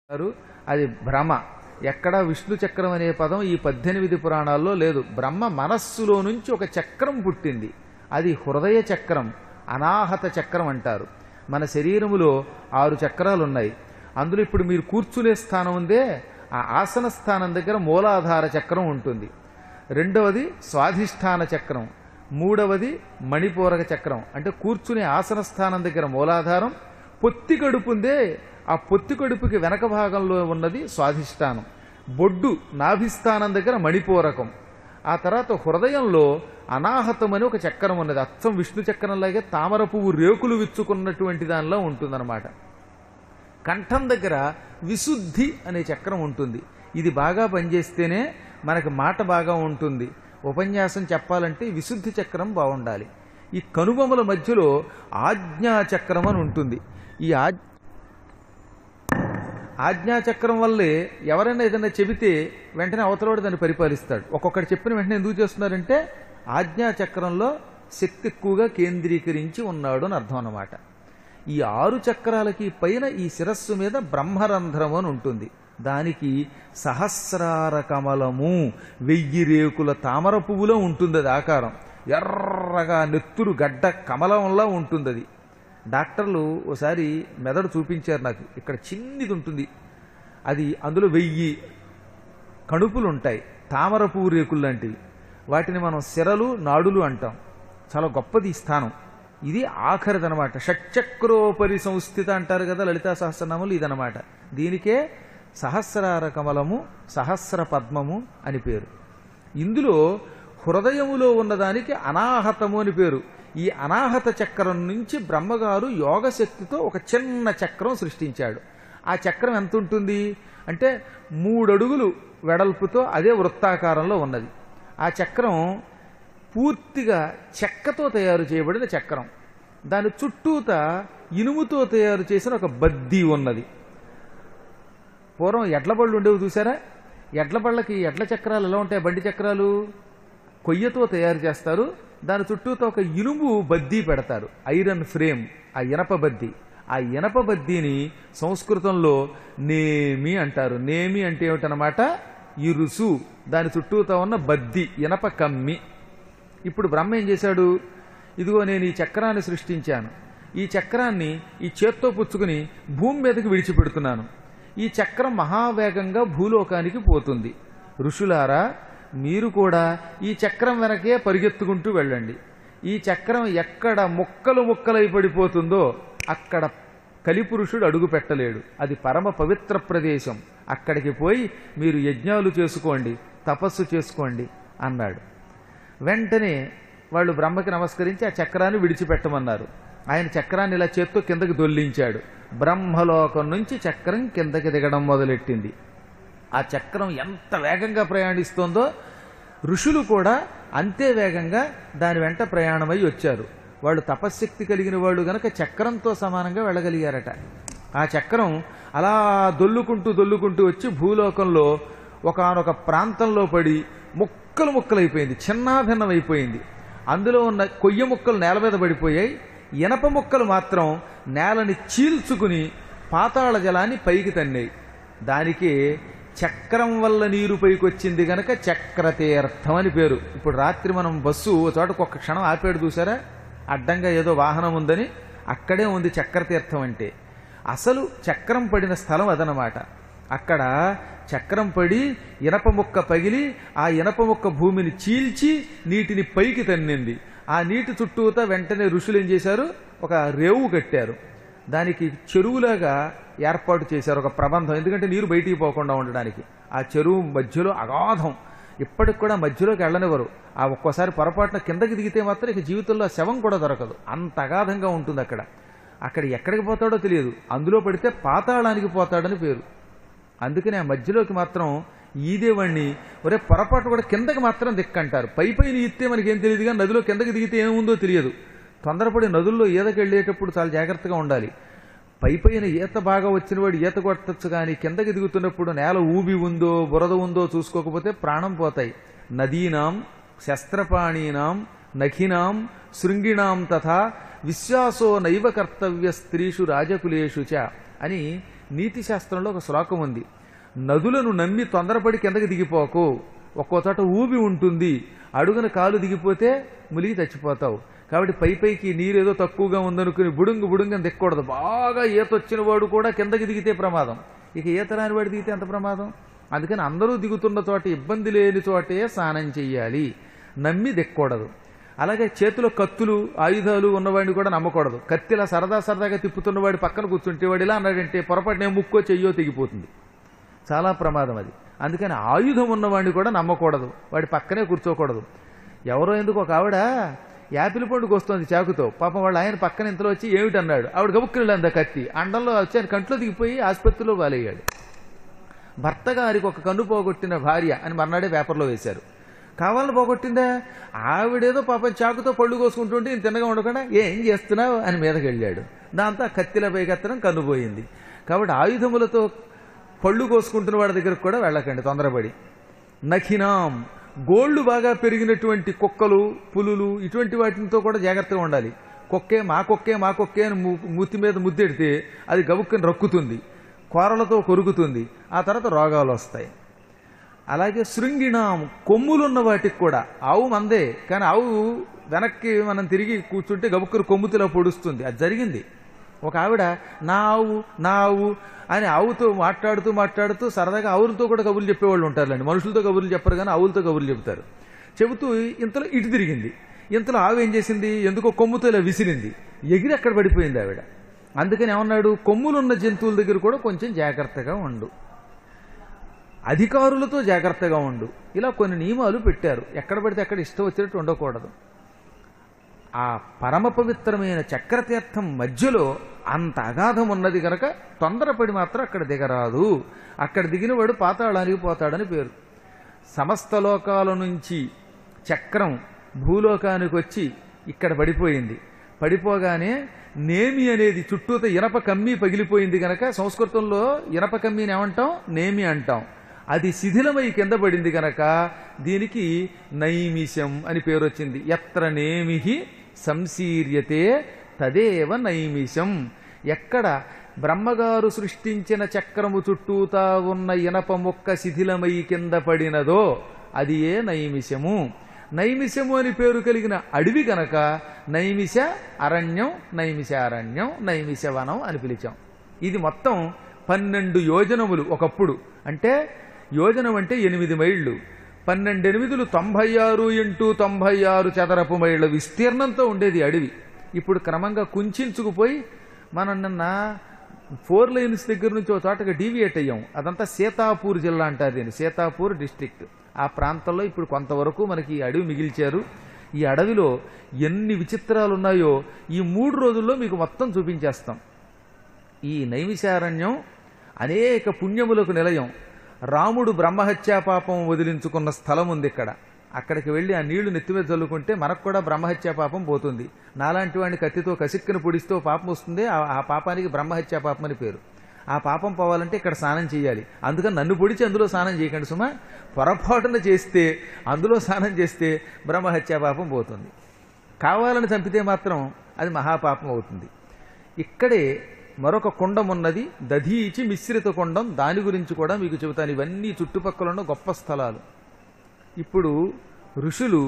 అంటారు అది భ్రమ ఎక్కడ విష్ణు చక్రం అనే పదం ఈ పద్దెనిమిది పురాణాల్లో లేదు బ్రహ్మ మనస్సులో నుంచి ఒక చక్రం పుట్టింది అది హృదయ చక్రం అనాహత చక్రం అంటారు మన శరీరములో ఆరు చక్రాలు ఉన్నాయి అందులో ఇప్పుడు మీరు కూర్చునే స్థానం ఉందే ఆ ఆసన స్థానం దగ్గర మూలాధార చక్రం ఉంటుంది రెండవది స్వాధిష్టాన చక్రం మూడవది మణిపూరక చక్రం అంటే కూర్చునే ఆసన స్థానం దగ్గర మూలాధారం పొత్తి కడుపుందే ఆ పొత్తి కడుపుకి వెనక భాగంలో ఉన్నది స్వాధిష్టానం బొడ్డు నాభిస్థానం దగ్గర మణిపూరకం ఆ తర్వాత హృదయంలో అనాహతం అని ఒక చక్రం ఉన్నది అచ్చం విష్ణు చక్రంలాగే తామర పువ్వు రేకులు విచ్చుకున్నటువంటి దానిలో ఉంటుందన్నమాట కంఠం దగ్గర విశుద్ధి అనే చక్రం ఉంటుంది ఇది బాగా పనిచేస్తేనే మనకి మాట బాగా ఉంటుంది ఉపన్యాసం చెప్పాలంటే విశుద్ధి చక్రం బాగుండాలి ఈ కనుబొమ్మల మధ్యలో ఆజ్ఞా చక్రం అని ఉంటుంది ఈ ఆజ్ ఆజ్ఞాచక్రం వల్లే ఎవరైనా ఏదైనా చెబితే వెంటనే అవతలవాడు దాన్ని పరిపాలిస్తాడు ఒక్కొక్కటి చెప్పిన వెంటనే ఎందుకు చేస్తున్నారంటే ఆజ్ఞాచక్రంలో శక్తి ఎక్కువగా కేంద్రీకరించి ఉన్నాడు అని అర్థం అన్నమాట ఈ ఆరు చక్రాలకి పైన ఈ శిరస్సు మీద బ్రహ్మరంధ్రం అని ఉంటుంది దానికి సహస్రార కమలము వెయ్యి రేకుల తామర పువ్వులో ఉంటుంది అది ఆకారం ఎర్రగా నెత్తురు గడ్డ కమలంలా ఉంటుంది అది డాక్టర్లు ఓసారి మెదడు చూపించారు నాకు ఇక్కడ చిన్నది ఉంటుంది అది అందులో వెయ్యి కణుపులు ఉంటాయి తామర పువ్వు రేకులు లాంటివి వాటిని మనం సిరలు నాడులు అంటాం చాలా గొప్పది ఈ స్థానం ఇది ఆఖరిదనమాట షట్చక్రోపరి సంస్థిత అంటారు కదా లలితా సహస్రనామలు ఇదనమాట దీనికే సహస్రార కమలము సహస్ర పద్మము అని పేరు ఇందులో హృదయములో ఉన్నదానికి అనాహతము అని పేరు ఈ అనాహత చక్రం నుంచి బ్రహ్మగారు యోగశక్తితో ఒక చిన్న చక్రం సృష్టించాడు ఆ చక్రం ఎంత ఉంటుంది అంటే మూడడుగులు వెడల్పుతో అదే వృత్తాకారంలో ఉన్నది ఆ చక్రం పూర్తిగా చెక్కతో తయారు చేయబడిన చక్రం దాని చుట్టూత ఇనుముతో తయారు చేసిన ఒక బద్దీ ఉన్నది పూర్వం ఎడ్ల బళ్ళు ఉండేవి చూసారా ఎడ్ల బళ్ళకి ఎడ్ల చక్రాలు ఎలా ఉంటాయి బండి చక్రాలు కొయ్యతో తయారు చేస్తారు దాని చుట్టూతో ఒక ఇనుము బద్దీ పెడతారు ఐరన్ ఫ్రేమ్ ఆ ఇనప బద్దీ ఆ ఇనప బద్దీని సంస్కృతంలో నేమి అంటారు నేమి అంటే ఏమిటనమాట ఇరుసు దాని చుట్టూతో ఉన్న బద్ది ఇనప కమ్మి ఇప్పుడు బ్రహ్మ ఏం చేశాడు ఇదిగో నేను ఈ చక్రాన్ని సృష్టించాను ఈ చక్రాన్ని ఈ చేత్తో పుచ్చుకుని భూమి మీదకి విడిచిపెడుతున్నాను ఈ చక్రం మహావేగంగా భూలోకానికి పోతుంది ఋషులారా మీరు కూడా ఈ చక్రం వెనకే పరిగెత్తుకుంటూ వెళ్ళండి ఈ చక్రం ఎక్కడ ముక్కలు ముక్కలై పడిపోతుందో అక్కడ కలిపురుషుడు అడుగు పెట్టలేడు అది పరమ పవిత్ర ప్రదేశం అక్కడికి పోయి మీరు యజ్ఞాలు చేసుకోండి తపస్సు చేసుకోండి అన్నాడు వెంటనే వాళ్ళు బ్రహ్మకి నమస్కరించి ఆ చక్రాన్ని విడిచిపెట్టమన్నారు ఆయన చక్రాన్ని ఇలా చేత్తో కిందకి దొల్లించాడు బ్రహ్మలోకం నుంచి చక్రం కిందకి దిగడం మొదలెట్టింది ఆ చక్రం ఎంత వేగంగా ప్రయాణిస్తోందో ఋషులు కూడా అంతే వేగంగా దాని వెంట ప్రయాణమై వచ్చారు వాళ్ళు తపశ్శక్తి కలిగిన వాళ్ళు గనక చక్రంతో సమానంగా వెళ్ళగలిగారట ఆ చక్రం అలా దొల్లుకుంటూ దొల్లుకుంటూ వచ్చి భూలోకంలో ఒకనొక ప్రాంతంలో పడి ముక్కలు ముక్కలైపోయింది చిన్నాభిన్నమైపోయింది అందులో ఉన్న కొయ్య ముక్కలు నేల మీద పడిపోయాయి ఇనప ముక్కలు మాత్రం నేలని చీల్చుకుని పాతాళ జలాన్ని పైకి తన్నాయి దానికి చక్రం వల్ల నీరు పైకి వచ్చింది గనక చక్రతీర్థం అని పేరు ఇప్పుడు రాత్రి మనం బస్సు ఓ చోటకు ఒక్క క్షణం ఆపాడు చూసారా అడ్డంగా ఏదో వాహనం ఉందని అక్కడే ఉంది చక్రతీర్థం అంటే అసలు చక్రం పడిన స్థలం అదనమాట అక్కడ చక్రం పడి ఇనప ముక్క పగిలి ఆ ఇనప ముక్క భూమిని చీల్చి నీటిని పైకి తన్నింది ఆ నీటి చుట్టూతా వెంటనే ఋషులు ఏం చేశారు ఒక రేవు కట్టారు దానికి చెరువులాగా ఏర్పాటు చేశారు ఒక ప్రబంధం ఎందుకంటే నీరు బయటికి పోకుండా ఉండడానికి ఆ చెరువు మధ్యలో అగాధం ఇప్పటికి కూడా మధ్యలోకి వెళ్ళనివ్వరు ఆ ఒక్కోసారి పొరపాటున కిందకి దిగితే మాత్రం ఇక జీవితంలో శవం కూడా దొరకదు అంత అగాధంగా ఉంటుంది అక్కడ అక్కడ ఎక్కడికి పోతాడో తెలియదు అందులో పడితే పాతాళానికి పోతాడని పేరు అందుకని ఆ మధ్యలోకి మాత్రం ఈదేవాణ్ణి ఒరే పొరపాటు కూడా కిందకి మాత్రం దిక్కంటారు పై పైన ఈస్తే మనకేం తెలియదు కానీ నదిలో కిందకి దిగితే ఏముందో తెలియదు తొందరపడి నదుల్లో ఈతకి వెళ్ళేటప్పుడు చాలా జాగ్రత్తగా ఉండాలి పై పైన ఈత బాగా వచ్చిన వాడు ఈత కొట్టచ్చు కానీ కిందకి దిగుతున్నప్పుడు నేల ఊబి ఉందో బురద ఉందో చూసుకోకపోతే ప్రాణం పోతాయి నదీనాం శస్త్రపాణీనాం నఖినాం శృంగిణాం తథా విశ్వాసో నైవ కర్తవ్య స్త్రీషు రాజకులేషు చ అని నీతి శాస్త్రంలో ఒక శ్లోకం ఉంది నదులను నమ్మి తొందరపడి కిందకి దిగిపోకు ఒక్కో చోట ఊబి ఉంటుంది అడుగున కాలు దిగిపోతే ములిగి చచ్చిపోతావు కాబట్టి పై పైకి నీరు ఏదో తక్కువగా ఉందనుకుని బుడుంగు బుడుంగని దిక్కకూడదు బాగా ఈత వచ్చిన వాడు కూడా కిందకి దిగితే ప్రమాదం ఇక ఈత రాని వాడు దిగితే ఎంత ప్రమాదం అందుకని అందరూ దిగుతున్న చోట ఇబ్బంది లేని చోటే స్నానం చెయ్యాలి నమ్మి దిక్కకూడదు అలాగే చేతిలో కత్తులు ఆయుధాలు ఉన్నవాడిని కూడా నమ్మకూడదు కత్తిలా సరదా సరదాగా తిప్పుతున్నవాడి పక్కన కూర్చుంటే వాడు ఇలా అన్నాడంటే పొరపాటు నేను ముక్కో చెయ్యో తెగిపోతుంది చాలా ప్రమాదం అది అందుకని ఆయుధం ఉన్నవాడిని కూడా నమ్మకూడదు వాడి పక్కనే కూర్చోకూడదు ఎవరో ఎందుకు ఒక ఆవిడ యాపిల్ పండుగ వస్తుంది చాకుతో పాపం వాళ్ళు ఆయన పక్కన ఇంతలో వచ్చి ఏమిటన్నాడు ఆవిడ గబుక్కులు అంద కత్తి అండంలో వచ్చి ఆయన కంట్లో దిగిపోయి ఆసుపత్రిలో వాలయ్యాడు భర్త గారికి ఒక కన్ను పోగొట్టిన భార్య అని మర్నాడే పేపర్లో వేశారు కావాలని పోగొట్టిందా ఆవిడేదో పాపం చాకుతో పళ్ళు కోసుకుంటుంటే ఈయన తిన్నగా ఉండకుండా ఏం చేస్తున్నావు అని మీదకి వెళ్ళాడు దాంతో ఆ కత్తిల పైకెత్తడం కన్ను పోయింది కాబట్టి ఆయుధములతో పళ్ళు కోసుకుంటున్న వాడి దగ్గరకు కూడా వెళ్ళకండి తొందరపడి నఖినాం గోళ్లు బాగా పెరిగినటువంటి కుక్కలు పులులు ఇటువంటి వాటితో కూడా జాగ్రత్తగా ఉండాలి కుక్కే మా కుక్కే మా కుక్కే అని మూ- మూతి మీద ముద్దెడితే అది గబుక్కని రక్కుతుంది కూరలతో కొరుకుతుంది ఆ తర్వాత రోగాలు వస్తాయి అలాగే శృంగిణాం కొమ్ములున్న వాటికి కూడా ఆవు మందే కానీ ఆవు వెనక్కి మనం తిరిగి కూర్చుంటే గబుక్కురు కొమ్ముతిలో పొడుస్తుంది అది జరిగింది ఒక ఆవిడ నా ఆవు నా ఆవు అని ఆవుతో మాట్లాడుతూ మాట్లాడుతూ సరదాగా ఆవులతో కూడా కబుర్లు చెప్పేవాళ్ళు ఉంటారులేండి మనుషులతో కబుర్లు చెప్పరు కానీ ఆవులతో కబుర్లు చెప్తారు చెబుతూ ఇంతలో ఇటు తిరిగింది ఇంతలో ఆవు ఏం చేసింది ఎందుకో కొమ్ముతో ఇలా విసిరింది ఎగిరి అక్కడ పడిపోయింది ఆవిడ అందుకని ఏమన్నాడు కొమ్ములున్న జంతువుల దగ్గర కూడా కొంచెం జాగ్రత్తగా ఉండు అధికారులతో జాగ్రత్తగా ఉండు ఇలా కొన్ని నియమాలు పెట్టారు ఎక్కడ పడితే అక్కడ ఇష్టం వచ్చినట్టు ఉండకూడదు ఆ పరమ పవిత్రమైన చక్రతీర్థం మధ్యలో అంత అగాధం ఉన్నది కనుక తొందరపడి మాత్రం అక్కడ దిగరాదు అక్కడ దిగినవాడు పాతాళానికి పోతాడని పేరు సమస్త లోకాల నుంచి చక్రం భూలోకానికి వచ్చి ఇక్కడ పడిపోయింది పడిపోగానే నేమి అనేది చుట్టూత ఇనప కమ్మి పగిలిపోయింది గనక సంస్కృతంలో ఇనప కమ్మిని ఏమంటాం నేమి అంటాం అది శిథిలమై కింద పడింది గనక దీనికి నైమిషం అని పేరు వచ్చింది ఎత్ర నేమిహి సంశీర్యతే తదేవ నైమిషం ఎక్కడ బ్రహ్మగారు సృష్టించిన చక్రము చుట్టూతా ఉన్న ఇనప మొక్క శిథిలమై కింద పడినదో అది ఏ నైమిషము నైమిషము అని పేరు కలిగిన అడవి గనక నైమిష అరణ్యం నైమిషారణ్యం నైమిషవనం అని పిలిచాం ఇది మొత్తం పన్నెండు యోజనములు ఒకప్పుడు అంటే యోజనం అంటే ఎనిమిది మైళ్ళు పన్నెండు ఎనిమిదిలు తొంభై ఆరు ఇంటూ తొంభై ఆరు చదరపు మైళ్ళ విస్తీర్ణంతో ఉండేది అడవి ఇప్పుడు క్రమంగా కుంచుకుపోయి మనం నిన్న ఫోర్ లైన్స్ దగ్గర నుంచి ఒక చోటగా డీవియేట్ అయ్యాం అదంతా సీతాపూర్ జిల్లా అంటారు దీన్ని సీతాపూర్ డిస్ట్రిక్ట్ ఆ ప్రాంతంలో ఇప్పుడు కొంతవరకు మనకి ఈ అడవి మిగిల్చారు ఈ అడవిలో ఎన్ని విచిత్రాలు ఉన్నాయో ఈ మూడు రోజుల్లో మీకు మొత్తం చూపించేస్తాం ఈ నైమిషారణ్యం అనేక పుణ్యములకు నిలయం రాముడు బ్రహ్మహత్యా పాపం వదిలించుకున్న స్థలం ఉంది ఇక్కడ అక్కడికి వెళ్ళి ఆ నీళ్లు నెత్తిమీద చల్లుకుంటే మనకు కూడా బ్రహ్మహత్యా పాపం పోతుంది నాలాంటి వాడిని కత్తితో కసిక్కిన పొడిస్తూ పాపం వస్తుంది ఆ- ఆ పాపానికి బ్రహ్మహత్యా పాపం అని పేరు ఆ పాపం పోవాలంటే ఇక్కడ స్నానం చేయాలి అందుకని నన్ను పొడిచి అందులో స్నానం చేయకండి సుమా పొరపాటున చేస్తే అందులో స్నానం చేస్తే బ్రహ్మహత్యా పాపం పోతుంది కావాలని చంపితే మాత్రం అది మహాపాపం అవుతుంది ఇక్కడే మరొక కుండం ఉన్నది దధీచి మిశ్రిత కుండం దాని గురించి కూడా మీకు చెబుతాను ఇవన్నీ చుట్టుపక్కల ఉన్న గొప్ప స్థలాలు ఇప్పుడు ఋషులు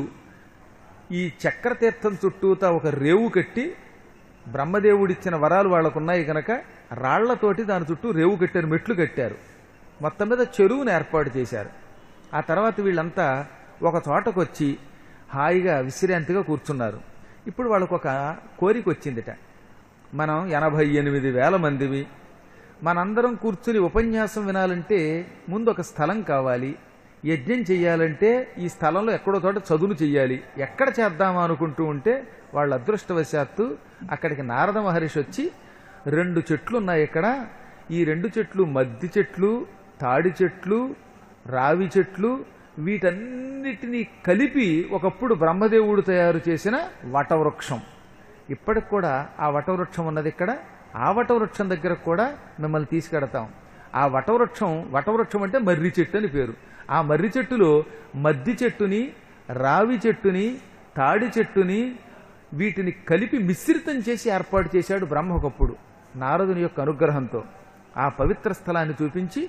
ఈ చక్రతీర్థం చుట్టూతా ఒక రేవు కట్టి బ్రహ్మదేవుడిచ్చిన వరాలు వాళ్ళకున్నాయి కనుక రాళ్లతోటి దాని చుట్టూ రేవు కట్టారు మెట్లు కట్టారు మొత్తం మీద చెరువును ఏర్పాటు చేశారు ఆ తర్వాత వీళ్ళంతా ఒక చోటకు వచ్చి హాయిగా విశ్రాంతిగా కూర్చున్నారు ఇప్పుడు వాళ్ళకు ఒక కోరిక వచ్చిందిట మనం ఎనభై ఎనిమిది వేల మందివి మనందరం కూర్చుని ఉపన్యాసం వినాలంటే ముందు ఒక స్థలం కావాలి యజ్ఞం చెయ్యాలంటే ఈ స్థలంలో ఎక్కడో చోట చదువులు చెయ్యాలి ఎక్కడ చేద్దామా అనుకుంటూ ఉంటే వాళ్ళ అదృష్టవశాత్తు అక్కడికి నారద మహర్షి వచ్చి రెండు చెట్లు ఉన్నాయి ఇక్కడ ఈ రెండు చెట్లు మద్ది చెట్లు తాడి చెట్లు రావి చెట్లు వీటన్నిటినీ కలిపి ఒకప్పుడు బ్రహ్మదేవుడు తయారు చేసిన వటవృక్షం ఇప్పటికి కూడా ఆ వటవృక్షం ఉన్నది ఇక్కడ ఆ వటవృక్షం దగ్గర కూడా మిమ్మల్ని తీసుకెడతాం ఆ వటవృక్షం వటవృక్షం అంటే మర్రి చెట్టు అని పేరు ఆ మర్రి చెట్టులో మద్ది చెట్టుని రావి చెట్టుని తాడి చెట్టుని వీటిని కలిపి మిశ్రితం చేసి ఏర్పాటు చేశాడు బ్రహ్మ ఒకప్పుడు నారదుని యొక్క అనుగ్రహంతో ఆ పవిత్ర స్థలాన్ని చూపించి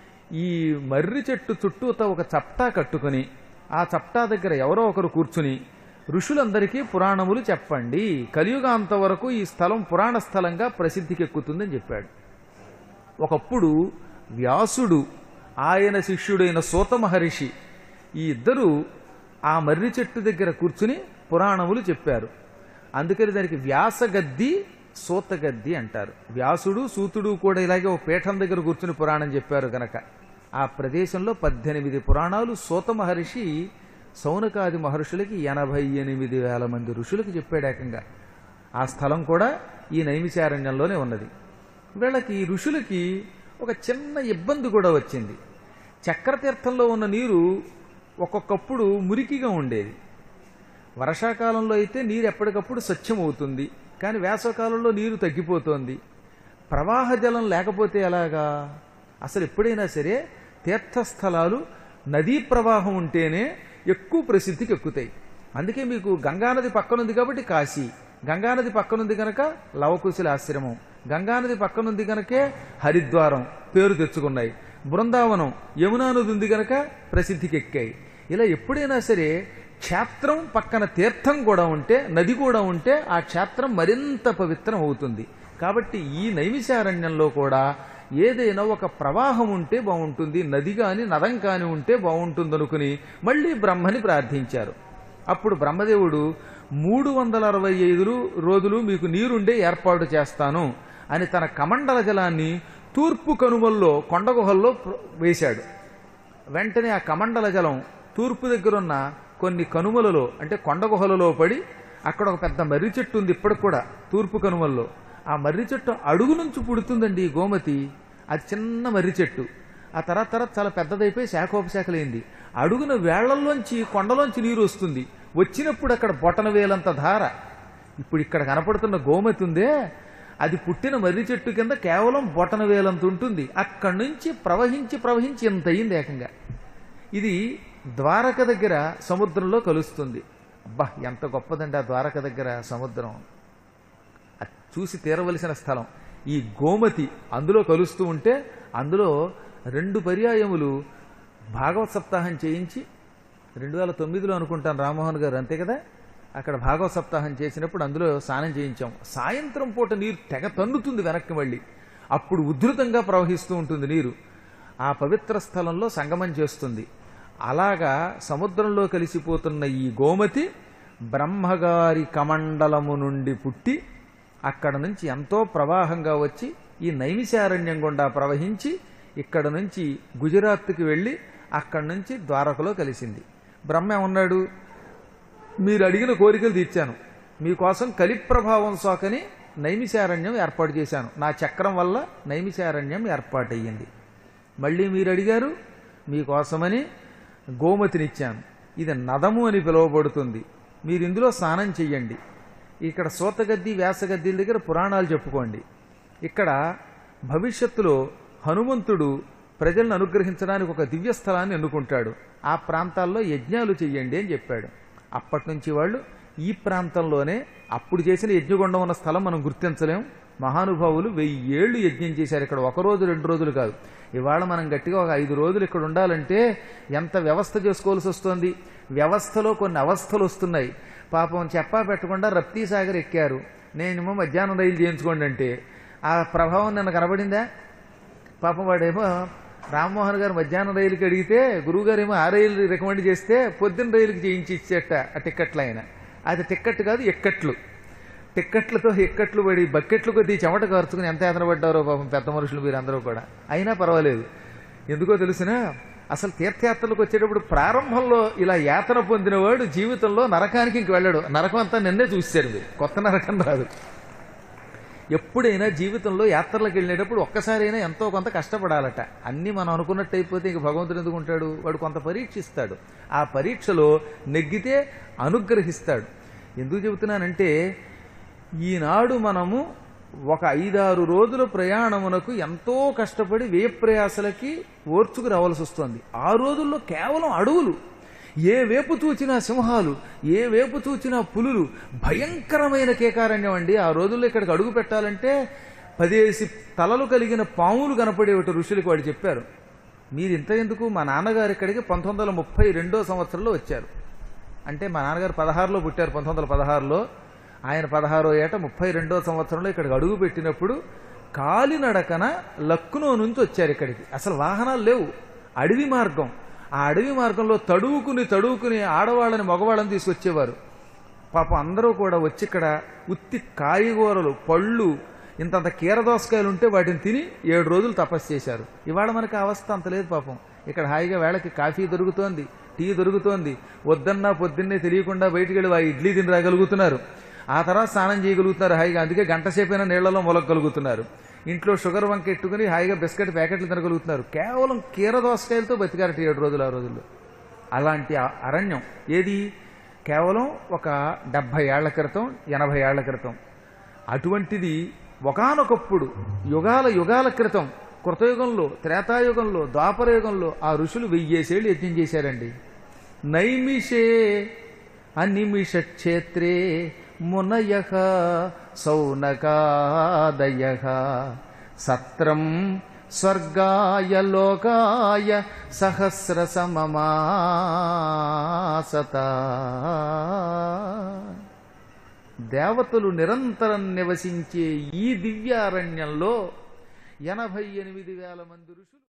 ఈ మర్రి చెట్టు చుట్టూతో ఒక చప్టా కట్టుకుని ఆ చప్టా దగ్గర ఎవరో ఒకరు కూర్చుని ఋషులందరికీ పురాణములు చెప్పండి కలియుగాంత వరకు ఈ స్థలం పురాణ స్థలంగా ప్రసిద్ధికెక్కుతుందని చెప్పాడు ఒకప్పుడు వ్యాసుడు ఆయన శిష్యుడైన సూత మహర్షి ఈ ఇద్దరు ఆ మర్రి చెట్టు దగ్గర కూర్చుని పురాణములు చెప్పారు అందుకని దానికి వ్యాసగద్ది సూతగద్ది అంటారు వ్యాసుడు సూతుడు కూడా ఇలాగే ఒక పీఠం దగ్గర కూర్చుని పురాణం చెప్పారు గనక ఆ ప్రదేశంలో పద్దెనిమిది పురాణాలు సూత మహర్షి సౌనకాది మహర్షులకి ఎనభై ఎనిమిది వేల మంది ఋషులకు చెప్పాడు ఏకంగా ఆ స్థలం కూడా ఈ నైమిశారణ్యంలోనే ఉన్నది వీళ్ళకి ఈ ఋషులకి ఒక చిన్న ఇబ్బంది కూడా వచ్చింది చక్రతీర్థంలో ఉన్న నీరు ఒక్కొక్కప్పుడు మురికిగా ఉండేది వర్షాకాలంలో అయితే నీరు ఎప్పటికప్పుడు స్వచ్ఛం అవుతుంది కానీ వేసవకాలంలో నీరు తగ్గిపోతోంది ప్రవాహ జలం లేకపోతే ఎలాగా అసలు ఎప్పుడైనా సరే తీర్థస్థలాలు నదీ ప్రవాహం ఉంటేనే ఎక్కువ ప్రసిద్ధికి ఎక్కుతాయి అందుకే మీకు గంగానది పక్కనుంది కాబట్టి కాశీ గంగానది పక్కనుంది గనక లవకుశుల ఆశ్రమం గంగానది పక్కనుంది గనకే హరిద్వారం పేరు తెచ్చుకున్నాయి బృందావనం యమునా నది ఉంది గనక ప్రసిద్ధికి ఎక్కాయి ఇలా ఎప్పుడైనా సరే క్షేత్రం పక్కన తీర్థం కూడా ఉంటే నది కూడా ఉంటే ఆ క్షేత్రం మరింత పవిత్రం అవుతుంది కాబట్టి ఈ నైమిశారణ్యంలో కూడా ఏదైనా ఒక ప్రవాహం ఉంటే బాగుంటుంది నది కాని నదం కాని ఉంటే బాగుంటుంది అనుకుని మళ్ళీ బ్రహ్మని ప్రార్థించారు అప్పుడు బ్రహ్మదేవుడు మూడు వందల అరవై ఐదు రోజులు మీకు నీరుండే ఏర్పాటు చేస్తాను అని తన కమండల జలాన్ని తూర్పు కనుమల్లో కొండగుహల్లో ప్ర- వేశాడు వెంటనే ఆ కమండల జలం తూర్పు దగ్గరున్న కొన్ని కనుమలలో అంటే కొండ గుహలలో పడి అక్కడ ఒక పెద్ద మర్రి చెట్టు ఉంది ఇప్పటికి కూడా తూర్పు కనుమల్లో ఆ మర్రి చెట్టు అడుగు నుంచి పుడుతుందండి ఈ గోమతి అది చిన్న మర్రి చెట్టు ఆ తర్వాత తర్వాత చాలా పెద్దదైపోయి శాఖోపశాఖలైంది అడుగున వేళ్లలోంచి కొండలోంచి నీరు వస్తుంది వచ్చినప్పుడు అక్కడ బొటన వేలంత ధార ఇప్పుడు ఇక్కడ కనపడుతున్న గోమతి ఉందే అది పుట్టిన మర్రి చెట్టు కింద కేవలం బొటన వేలంత ఉంటుంది అక్కడి నుంచి ప్రవహించి ప్రవహించి ఇంత అయింది ఏకంగా ఇది ద్వారక దగ్గర సముద్రంలో కలుస్తుంది అబ్బా ఎంత గొప్పదండి ఆ ద్వారక దగ్గర సముద్రం అది చూసి తీరవలసిన స్థలం ఈ గోమతి అందులో కలుస్తూ ఉంటే అందులో రెండు పర్యాయములు భాగవత సప్తాహం చేయించి రెండు వేల తొమ్మిదిలో అనుకుంటాను రామ్మోహన్ గారు అంతే కదా అక్కడ భాగవత సప్తాహం చేసినప్పుడు అందులో స్నానం చేయించాం సాయంత్రం పూట నీరు తెగ తన్నుతుంది వెనక్కి మళ్ళీ అప్పుడు ఉధృతంగా ప్రవహిస్తూ ఉంటుంది నీరు ఆ పవిత్ర స్థలంలో సంగమం చేస్తుంది అలాగా సముద్రంలో కలిసిపోతున్న ఈ గోమతి బ్రహ్మగారి కమండలము నుండి పుట్టి అక్కడ నుంచి ఎంతో ప్రవాహంగా వచ్చి ఈ నైమిశారణ్యం గుండా ప్రవహించి ఇక్కడ నుంచి గుజరాత్కి వెళ్ళి అక్కడి నుంచి ద్వారకలో కలిసింది బ్రహ్మ ఉన్నాడు మీరు అడిగిన కోరికలు తీర్చాను మీకోసం కలి ప్రభావం సోకని నైమిశారణ్యం ఏర్పాటు చేశాను నా చక్రం వల్ల నైమిశారణ్యం ఏర్పాటయ్యింది మళ్ళీ మీరు అడిగారు మీకోసమని గోమతినిచ్చాను ఇది నదము అని పిలువబడుతుంది మీరు ఇందులో స్నానం చెయ్యండి ఇక్కడ సోతగద్ది వ్యాసగద్దీల దగ్గర పురాణాలు చెప్పుకోండి ఇక్కడ భవిష్యత్తులో హనుమంతుడు ప్రజలను అనుగ్రహించడానికి ఒక దివ్య స్థలాన్ని ఎన్నుకుంటాడు ఆ ప్రాంతాల్లో యజ్ఞాలు చెయ్యండి అని చెప్పాడు అప్పటి నుంచి వాళ్ళు ఈ ప్రాంతంలోనే అప్పుడు చేసిన యజ్ఞగుండం ఉన్న స్థలం మనం గుర్తించలేం మహానుభావులు వెయ్యి ఏళ్లు యజ్ఞం చేశారు ఇక్కడ ఒక రోజు రెండు రోజులు కాదు ఇవాళ మనం గట్టిగా ఒక ఐదు రోజులు ఇక్కడ ఉండాలంటే ఎంత వ్యవస్థ చేసుకోవాల్సి వస్తుంది వ్యవస్థలో కొన్ని అవస్థలు వస్తున్నాయి పాపం చెప్పా పెట్టకుండా రప్తీ సాగర్ ఎక్కారు నేనేమో మధ్యాహ్నం రైలు చేయించుకోండి అంటే ఆ ప్రభావం నిన్న కనబడిందా పాపం వాడేమో రామ్మోహన్ గారు మధ్యాహ్నం రైలుకి అడిగితే గురువుగారు ఏమో ఆ రైలు రికమెండ్ చేస్తే పొద్దున్న రైలుకి చేయించి ఇచ్చేట ఆ టిక్కెట్లు ఆయన అది టిక్కెట్ కాదు ఎక్కట్లు టిక్కెట్లతో ఎక్కట్లు పడి బకెట్లు కొద్ది చెమట ఖర్చుకుని ఎంత యాతన పడ్డారో పాపం పెద్ద మనుషులు మీరందరూ కూడా అయినా పర్వాలేదు ఎందుకో తెలిసినా అసలు తీర్థయాత్రలకు వచ్చేటప్పుడు ప్రారంభంలో ఇలా యాతన పొందినవాడు జీవితంలో నరకానికి ఇంక వెళ్ళాడు నరకం అంతా నిన్నే చూశారు మీరు కొత్త నరకం రాదు ఎప్పుడైనా జీవితంలో యాత్రలకు వెళ్ళేటప్పుడు ఒక్కసారైనా ఎంతో కొంత కష్టపడాలట అన్ని మనం అనుకున్నట్టు అయిపోతే ఇంక భగవంతుడు ఎందుకు ఉంటాడు వాడు కొంత పరీక్షిస్తాడు ఆ పరీక్షలో నెగ్గితే అనుగ్రహిస్తాడు ఎందుకు చెబుతున్నానంటే ఈనాడు మనము ఒక ఐదారు రోజుల ప్రయాణమునకు ఎంతో కష్టపడి వ్యయ ప్రయాసలకి ఓర్చుకు రావాల్సి వస్తుంది ఆ రోజుల్లో కేవలం అడవులు ఏ వేపు చూచినా సింహాలు ఏ వేపు చూచినా పులులు భయంకరమైన కేకారణ్యం అండి ఆ రోజుల్లో ఇక్కడికి అడుగు పెట్టాలంటే పదేసి తలలు కలిగిన పాములు కనపడేవిట ఋషులకు వాడు చెప్పారు మీరు ఇంత ఎందుకు మా నాన్నగారు ఇక్కడికి పంతొమ్మిది వందల ముప్పై రెండో సంవత్సరంలో వచ్చారు అంటే మా నాన్నగారు పదహారులో పుట్టారు పంతొమ్మిది వందల పదహారులో ఆయన పదహారో ఏట ముప్పై రెండో సంవత్సరంలో ఇక్కడికి అడుగు పెట్టినప్పుడు కాలినడకన లక్నో నుంచి వచ్చారు ఇక్కడికి అసలు వాహనాలు లేవు అడవి మార్గం ఆ అడవి మార్గంలో తడువుకుని తడువుకుని ఆడవాళ్ళని మగవాళ్ళని తీసుకొచ్చేవారు పాపం అందరూ కూడా వచ్చి ఇక్కడ ఉత్తి కాయగూరలు పళ్ళు ఇంతంత కీరదోసకాయలు ఉంటే వాటిని తిని ఏడు రోజులు తపస్సు చేశారు ఇవాళ మనకి ఆ అవస్థ అంత లేదు పాపం ఇక్కడ హాయిగా వేళకి కాఫీ దొరుకుతోంది టీ దొరుకుతోంది వద్దన్నా పొద్దున్నే తెలియకుండా బయటికి వెళ్ళి ఆ ఇడ్లీ తిని రాగలుగుతున్నారు ఆ తర్వాత స్నానం చేయగలుగుతున్నారు హాయిగా అందుకే గంట సేపైనా నీళ్లలో మొలగలుగుతున్నారు ఇంట్లో షుగర్ వంక ఎట్టుకుని హాయిగా బిస్కెట్ ప్యాకెట్లు తినగలుగుతున్నారు కేవలం కీరదోసకాయలతో బతికారట ఏడు రోజులు ఆ రోజుల్లో అలాంటి ఆ అరణ్యం ఏది కేవలం ఒక డెబ్భై ఏళ్ల క్రితం ఎనభై ఏళ్ల క్రితం అటువంటిది ఒకానొకప్పుడు యుగాల యుగాల క్రితం కృతయుగంలో త్రేతాయుగంలో ద్వాపరయుగంలో ఆ ఋషులు వెయ్యేసేళ్ళు యజ్ఞం చేశారండి నైమిషే అనిమిష క్షేత్రే మునయ సౌనకాదయ సత్రం స్వర్గాయ లోకాయ సహస్ర సమమాసత దేవతలు నిరంతరం నివసించే ఈ దివ్యారణ్యంలో ఎనభై ఎనిమిది వేల మంది ఋషులు